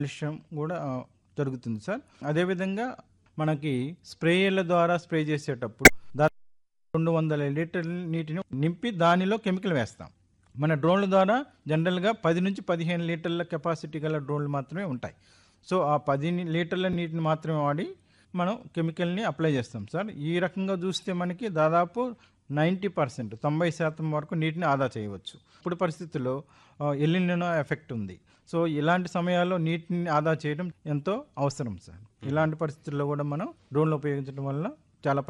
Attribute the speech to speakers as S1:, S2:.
S1: కాలుష్యం కూడా ఆ, జరుగుతుంది సార్ అదేవిధంగా మనకి స్ప్రేయర్ల ద్వారా స్ప్రే చేసేటప్పుడు దాదాపు రెండు వందల లీటర్ల నీటిని నింపి దానిలో కెమికల్ వేస్తాం మన డ్రోన్ల ద్వారా జనరల్గా పది నుంచి పదిహేను లీటర్ల కెపాసిటీ గల డ్రోన్లు మాత్రమే ఉంటాయి సో ఆ పది ని- లీటర్ల నీటిని మాత్రమే వాడి మనం కెమికల్ని అప్లై చేస్తాం సార్ ఈ రకంగా చూస్తే మనకి దాదాపు నైంటీ పర్సెంట్ తొంభై శాతం వరకు నీటిని ఆదా చేయవచ్చు ఇప్పుడు పరిస్థితుల్లో ఎల్లినో ఎఫెక్ట్ ఉంది సో ఇలాంటి సమయాల్లో నీటిని ఆదా చేయడం ఎంతో అవసరం సార్ ఇలాంటి పరిస్థితుల్లో కూడా మనం డ్రోన్లు ఉపయోగించడం వల్ల చాలా